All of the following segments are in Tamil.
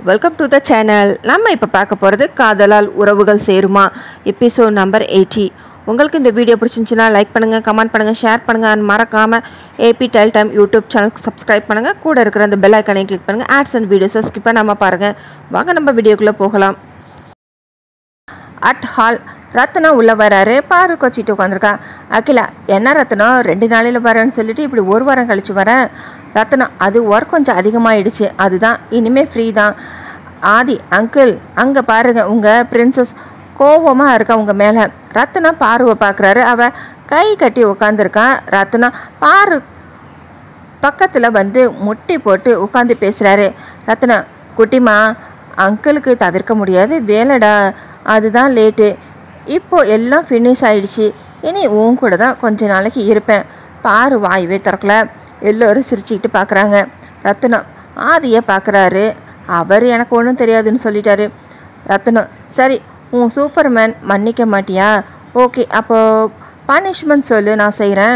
வெல்கம் டு த சேனல் நம்ம இப்போ பார்க்க போகிறது காதலால் உறவுகள் சேருமா எபிசோட் நம்பர் எயிட்டி உங்களுக்கு இந்த வீடியோ பிடிச்சிருந்துச்சுன்னா லைக் பண்ணுங்கள் கமெண்ட் பண்ணுங்கள் ஷேர் பண்ணுங்கள் and மறக்காமல் ஏபி டெல் டைம் யூடியூப் சேனலுக்கு சப்ஸ்கிரைப் பண்ணுங்கள் கூட இருக்கிற அந்த பெல் ஐக்கனையும் கிளிக் பண்ணுங்கள் ஆட்ஸ் அண்ட் வீடியோஸை ஸ்கிப் பண்ணாமல் பாருங்கள் வாங்க நம்ம வீடியோக்குள்ளே போகலாம் அட் ஹால் ரத்னம் உள்ளே வராரு பாரு கொச்சிட்டு உட்காந்துருக்கா அகிலா என்ன ரத்னம் ரெண்டு நாளையில் வரேன்னு சொல்லிட்டு இப்படி ஒரு வாரம் கழிச்சு வரேன் ரத்னம் அது ஒர்க் கொஞ்சம் அதிகமாகிடுச்சு அதுதான் இனிமேல் ஃப்ரீ தான் ஆதி அங்கிள் அங்கே பாருங்க உங்கள் பிரின்சஸ் கோபமாக இருக்கா உங்கள் மேலே ரத்னம் பாருவை பார்க்குறாரு அவ கை கட்டி உட்காந்துருக்கான் ரத்னம் பாரு பக்கத்தில் வந்து முட்டி போட்டு உட்காந்து பேசுகிறாரு ரத்னா குட்டிமா அங்கிளுக்கு தவிர்க்க முடியாது வேலைடா அதுதான் லேட்டு இப்போ எல்லாம் ஃபினிஷ் ஆயிடுச்சு இனி உன் கூட தான் கொஞ்ச நாளைக்கு இருப்பேன் பாரு வாயவே திறக்கல எல்லோரும் சிரிச்சுக்கிட்டு பார்க்குறாங்க ரத்னம் ஆதியை பார்க்குறாரு அவர் எனக்கு ஒன்றும் தெரியாதுன்னு சொல்லிட்டாரு ரத்னம் சரி உன் சூப்பர்மேன் மன்னிக்க மாட்டியா ஓகே அப்போ பனிஷ்மெண்ட் சொல்லு நான் செய்கிறேன்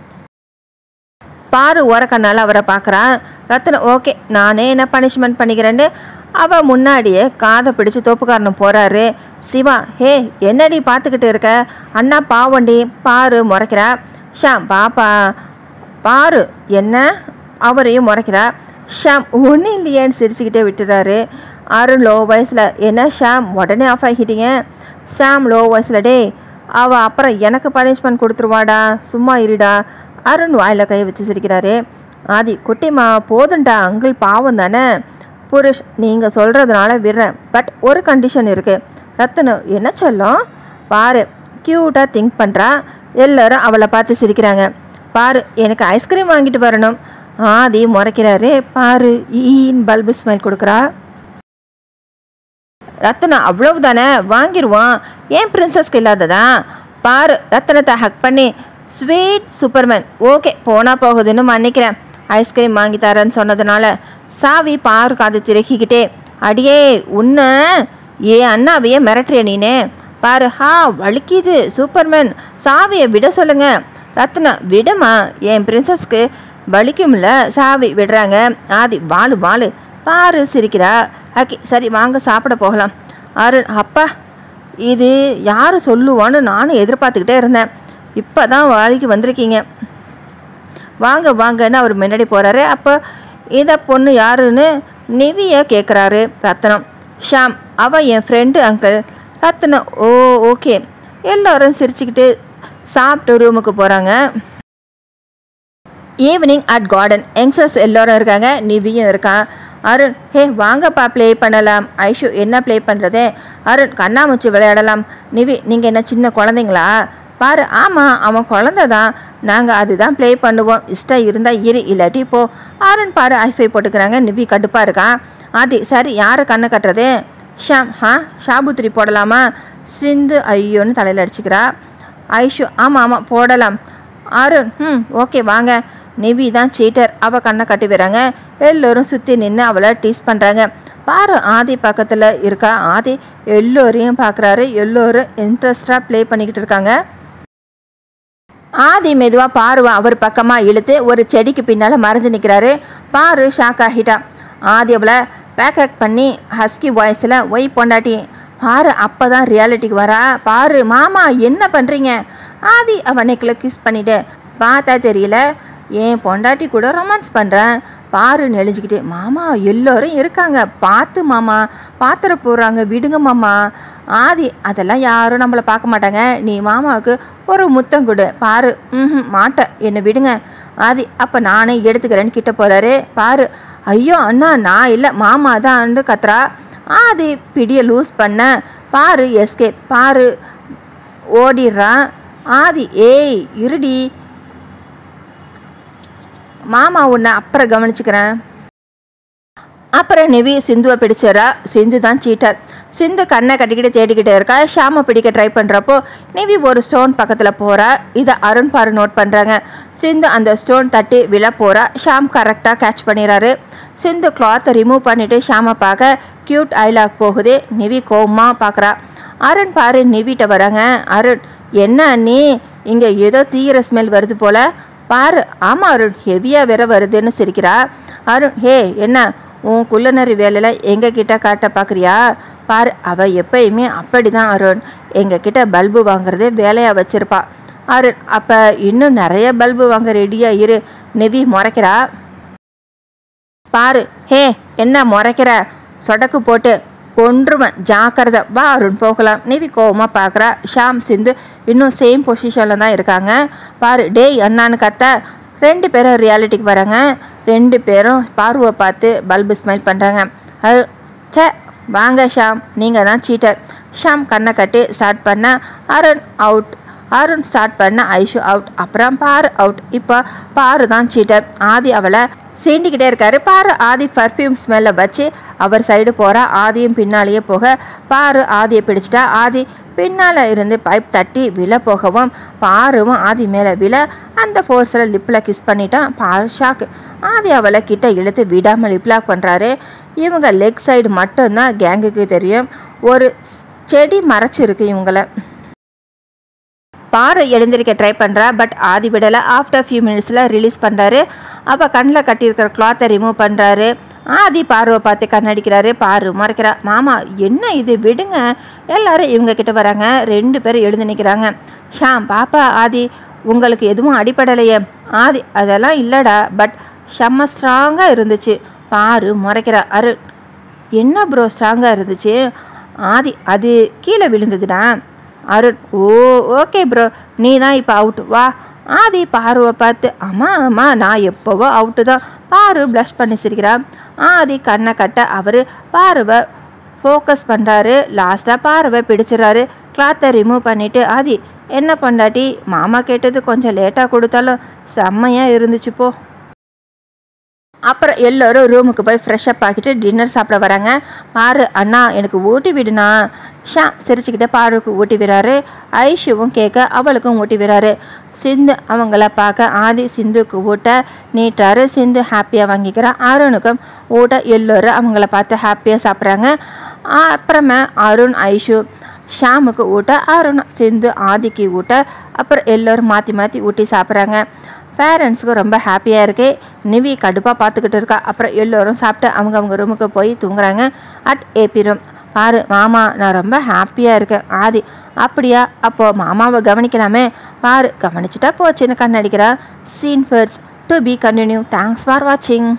பாரு ஓரக்கண்ணால் அவரை பார்க்குறான் ரத்னம் ஓகே நானே என்ன பனிஷ்மெண்ட் பண்ணிக்கிறேன்னு அவள் முன்னாடியே காதை பிடிச்சு தோப்புக்காரனும் போகிறாரு சிவா ஹே என்னடி பார்த்துக்கிட்டு இருக்க அண்ணா பாவண்டி பாரு முறைக்கிறா ஷாம் பாப்பா பாரு என்ன அவரையும் முறைக்கிறா ஷாம் ஒன்றும் இல்லையேன்னு சிரிச்சுக்கிட்டே விட்டுறாரு அருண் லோ வயசில் என்ன ஷாம் உடனே ஆஃப் ஆகிட்டீங்க ஷாம் லோ வயசில் டே அவள் அப்புறம் எனக்கு பனிஷ்மெண்ட் கொடுத்துருவாடா சும்மா இருடா அருண் வாயில் கை வச்சு சிரிக்கிறாரு ஆதி குட்டிமா போதுண்டா அங்கிள் பாவம் தானே புருஷ் நீங்கள் சொல்கிறதுனால விடுறேன் பட் ஒரு கண்டிஷன் இருக்குது ரத்தனு என்ன சொல்லும் பாரு க்யூட்டாக திங்க் பண்ணுறா எல்லாரும் அவளை பார்த்து சிரிக்கிறாங்க பாரு எனக்கு ஐஸ்கிரீம் வாங்கிட்டு வரணும் ஆதி முறைக்கிறாரு பாரு ஈன் பல்பு ஸ்மைல் கொடுக்குறா ரத்தனா அவ்வளவுதானே வாங்கிடுவான் ஏன் பிரின்சஸ்க்கு இல்லாததா பாரு ரத்தனத்தை ஹக் பண்ணி ஸ்வீட் சூப்பர்மேன் ஓகே போனால் போகுதுன்னு மன்னிக்கிறேன் ஐஸ்கிரீம் வாங்கி தரேன்னு சொன்னதுனால சாவி பாரு காது திறக்கிக்கிட்டே அடியே உன்ன ஏ அண்ணாவையே மிரட்டுறிய நீனே பாரு ஹா வலிக்குது சூப்பர்மேன் சாவியை விட சொல்லுங்க ரத்னா விடுமா என் பிரின்சஸ்க்கு வலிக்கும்ல சாவி விடுறாங்க ஆதி வாளு வாளு பாரு சிரிக்கிறா ஓகே சரி வாங்க சாப்பிட போகலாம் அருண் அப்பா இது யார் சொல்லுவான்னு நானும் எதிர்பார்த்துக்கிட்டே இருந்தேன் இப்போ தான் வாளிக்கு வந்திருக்கீங்க வாங்க வாங்கன்னு அவர் முன்னாடி போகிறாரு அப்போ இதை பொண்ணு யாருன்னு நிவியை கேட்குறாரு ரத்னம் ஷாம் அவள் என் friend uncle Ratnam oh okay எல்லோரும் சிரிச்சுக்கிட்டு சாப்பிட்டு ரூமுக்கு போகிறாங்க ஈவினிங் அட் கார்டன் யங்ஸ்டர்ஸ் எல்லோரும் இருக்காங்க நிவியும் இருக்கான் அருண் ஹே வாங்கப்பா ப்ளே பண்ணலாம் ஐஷு என்ன ப்ளே பண்ணுறது அருண் கண்ணாமூச்சி விளையாடலாம் நிவி நீங்கள் என்ன சின்ன குழந்தைங்களா பாரு ஆமாம் அவன் குழந்த தான் நாங்கள் அதுதான் ப்ளே பண்ணுவோம் இஷ்டம் இருந்தால் இரு இல்லாட்டி போ அருண் பாரு ஐஃபை போட்டுக்கிறாங்க நிவி கடுப்பாக இருக்கான் ஆதி சரி யாரை கண்ணை கட்டுறது ஷாம் ஹா ஷாபுத்திரி போடலாமா சிந்து ஐயோன்னு தலையில் அடிச்சுக்கிறா ஐஷு ஆமாம் ஆமாம் போடலாம் அருண் ம் ஓகே வாங்க நிவி தான் சீட்டர் அவள் கண்ணை கட்டி வராங்க எல்லோரும் சுற்றி நின்று அவளை டீஸ் பண்ணுறாங்க பாரு ஆதி பக்கத்தில் இருக்கா ஆதி எல்லோரையும் பார்க்குறாரு எல்லோரும் இன்ட்ரெஸ்டாக ப்ளே பண்ணிக்கிட்டு இருக்காங்க ஆதி மெதுவாக பார்வை அவர் பக்கமாக இழுத்து ஒரு செடிக்கு பின்னால் மறைஞ்சு நிற்கிறாரு பாரு ஷாக் ஆகிட்டா ஆதி அவளை பேக்கப் பண்ணி ஹஸ்கி வாய்ஸில் ஒய் பொண்டாட்டி பாரு அப்போ தான் ரியாலிட்டிக்கு வரா பாரு மாமா என்ன பண்ணுறீங்க ஆதி அவன் நெக்கில் கிஸ் பண்ணிட்டு பார்த்தா தெரியல ஏன் பொண்டாட்டி கூட ரொமான்ஸ் பண்ணுறேன் பாரு நெளிஞ்சிக்கிட்டே மாமா எல்லோரும் இருக்காங்க பார்த்து மாமா பாத்திர போடுறாங்க விடுங்க மாமா ஆதி அதெல்லாம் யாரும் நம்மளை பார்க்க மாட்டாங்க நீ மாமாவுக்கு ஒரு முத்தம் கொடு பாரு ம் மாட்டேன் என்னை விடுங்க ஆதி அப்போ நானே எடுத்துக்கிறேன்னு கிட்ட போகிறாரு பாரு ஐயோ அண்ணா நான் இல்லை மாமா தான் கத்துறா ஆதி பிடியை லூஸ் பண்ண பாரு எஸ்கே பாரு ஓடிடுறான் ஆதி ஏய் இருடி மாமா உன்னை அப்புறம் கவனிச்சுக்கிறேன் அப்புறம் நிவி சிந்துவை பிடிச்சிடறா சிந்து தான் சீட்டர் சிந்து கண்ணை கட்டிக்கிட்டு தேடிக்கிட்டே இருக்கா ஷாமை பிடிக்க ட்ரை பண்ணுறப்போ நிவி ஒரு ஸ்டோன் பக்கத்தில் போகிறா இதை அருண் பாரு நோட் பண்ணுறாங்க சிந்து அந்த ஸ்டோன் தட்டி விழ போகிறா ஷாம் கரெக்டாக கேட்ச் பண்ணிடுறாரு சிந்து கிளாத்தை ரிமூவ் பண்ணிவிட்டு ஷாமை பார்க்க க்யூட் ஐலாக் போகுது நிவி கோவமாக பார்க்குறா அருண் பாரு நிவிட்ட வராங்க அருண் என்ன அண்ணி இங்கே ஏதோ தீயிர ஸ்மெல் வருது போல பாரு ஆமாம் அருண் ஹெவியாக வேற வருதுன்னு சிரிக்கிறா அருண் ஹே என்ன உன் குள்ளநரி வேலையில் எங்ககிட்ட காட்ட பார்க்குறியா பாரு அவள் எப்பயுமே அப்படி தான் அருண் எங்ககிட்ட பல்பு வாங்குறதே வேலையாக வச்சிருப்பா அருண் அப்போ இன்னும் நிறைய பல்பு வாங்க ரெடியாக இரு நெவி முறைக்கிறா பாரு ஹே என்ன முறைக்கிற சொடக்கு போட்டு கொன்றுவன் ஜாக்கிரதை வா அருண் போகலாம் நிவி கோவமாக பார்க்குறா ஷாம் சிந்து இன்னும் சேம் பொசிஷனில் தான் இருக்காங்க பாரு டேய் அண்ணான்னு கத்த ரெண்டு பேரும் ரியாலிட்டிக்கு வராங்க ரெண்டு பேரும் பார்வை பார்த்து பல்பு ஸ்மைல் பண்ணுறாங்க அது சே வாங்க ஷாம் நீங்கள் தான் சீட்டர் ஷாம் கண்ணை கட்டி ஸ்டார்ட் பண்ண அருண் அவுட் அருண் ஸ்டார்ட் பண்ண ஐஷு அவுட் அப்புறம் பாரு அவுட் இப்போ பாரு தான் சீட்டர் ஆதி அவளை சீண்டிக்கிட்டே இருக்காரு பாரு ஆதி பர்ஃப்யூம் ஸ்மெல்லை வச்சு அவர் சைடு போகிறா ஆதியும் பின்னாலேயே போக பாரு ஆதியை பிடிச்சிட்டா ஆதி பின்னால் இருந்து பைப் தட்டி விழ போகவும் பாருவும் ஆதி மேலே விழ அந்த ஃபோர்ஸில் லிப்பில் கிஸ் பண்ணிட்டான் பாரு ஷாக்கு ஆதி அவளை கிட்ட இழுத்து விடாமல் லிப்லாக் பண்ணுறாரு இவங்க லெக் சைடு மட்டும்தான் கேங்குக்கு தெரியும் ஒரு செடி மறைச்சிருக்கு இவங்களை பாரு எழுந்திருக்க ட்ரை பண்ணுறா பட் ஆதி விடலை ஆஃப்டர் ஃபியூ மினிட்ஸில் ரிலீஸ் பண்ணுறாரு அப்போ கண்ணில் கட்டியிருக்கிற கிளாத்தை ரிமூவ் பண்ணுறாரு ஆதி பார்வை பார்த்து கண்ணடிக்கிறாரு பாரு மறைக்கிறா மாமா என்ன இது விடுங்க எல்லாரும் இவங்க கிட்ட வராங்க ரெண்டு பேரும் எழுந்து நிற்கிறாங்க ஷாம் பாப்பா ஆதி உங்களுக்கு எதுவும் அடிப்படலையே ஆதி அதெல்லாம் இல்லைடா பட் செம்ம ஸ்ட்ராங்காக இருந்துச்சு பாரு முறைக்கிறா அரு என்ன ப்ரோ ஸ்ட்ராங்காக இருந்துச்சு ஆதி அது கீழே விழுந்ததுடா அருண் ஓ ஓகே ப்ரோ நீ தான் இப்போ அவுட் வா ஆதி பாருவை பார்த்து அம்மா அம்மா நான் எப்போவோ அவுட்டு தான் பாரு ப்ளஷ் பண்ணி சிரிக்கிறான் ஆதி கண்ணை கட்ட அவர் பாருவை ஃபோக்கஸ் பண்ணுறாரு லாஸ்ட்டாக பாருவை பிடிச்சிடறாரு கிளாத்தை ரிமூவ் பண்ணிவிட்டு ஆதி என்ன பண்ணாட்டி மாமா கேட்டது கொஞ்சம் லேட்டாக கொடுத்தாலும் செம்மையாக இருந்துச்சு போ அப்புறம் எல்லோரும் ரூமுக்கு போய் ஃப்ரெஷ் அப் ஆக்கிட்டு டின்னர் சாப்பிட வராங்க பாரு அண்ணா எனக்கு ஊட்டி விடுனா ஷா சிரிச்சுக்கிட்டே பாருக்கு ஊட்டி விடுறாரு ஐஷுவும் கேட்க அவளுக்கும் ஊட்டி விடுறாரு சிந்து அவங்கள பார்க்க ஆதி சிந்துக்கு ஊட்ட நீட்டாரு சிந்து ஹாப்பியாக வாங்கிக்கிறான் அருணுக்கும் ஊட்ட எல்லோரும் அவங்கள பார்த்து ஹாப்பியாக சாப்பிட்றாங்க அப்புறமா அருண் ஐஷு ஷாமுக்கு ஊட்ட அருண் சிந்து ஆதிக்கு ஊட்ட அப்புறம் எல்லோரும் மாற்றி மாற்றி ஊட்டி சாப்பிட்றாங்க பேரண்ட்ஸுக்கு ரொம்ப ஹாப்பியாக இருக்கு நிவி கடுப்பாக பார்த்துக்கிட்டு இருக்கா அப்புறம் எல்லோரும் சாப்பிட்டு அவங்க அவங்க ரூமுக்கு போய் தூங்குறாங்க அட் ஏபி ரூம் பாரு மாமா நான் ரொம்ப ஹாப்பியாக இருக்கேன் ஆதி அப்படியா அப்போது மாமாவை கவனிக்கலாமே பாரு கவனிச்சுட்டா போச்சுன்னு கண்ணடிக்கிறா scene first to be continue thanks for வாட்சிங்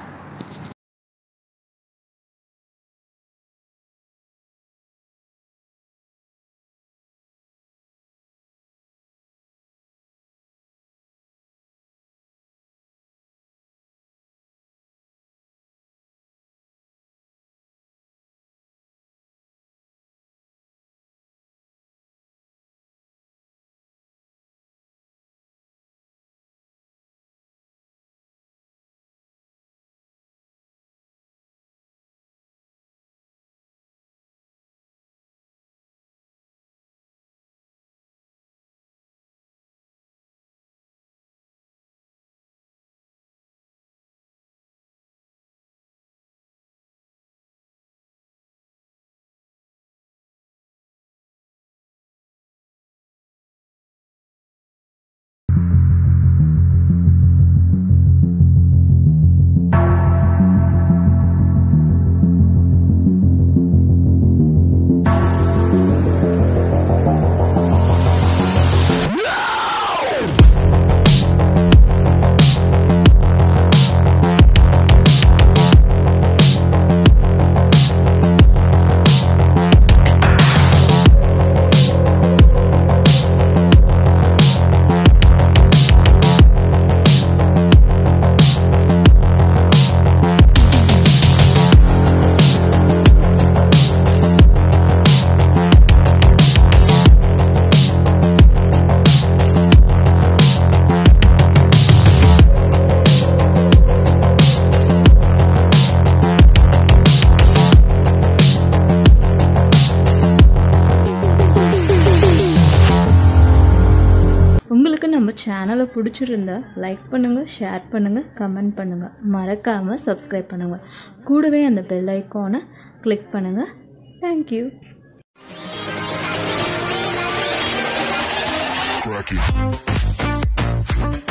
உங்களுக்கு நம்ம சேனலை பிடிச்சிருந்தா லைக் பண்ணுங்கள் ஷேர் பண்ணுங்கள் கமெண்ட் பண்ணுங்கள் மறக்காமல் சப்ஸ்கிரைப் பண்ணுங்கள் கூடவே அந்த பெல் ஐக்கானை கிளிக் பண்ணுங்கள் தேங்க்யூ Crack it.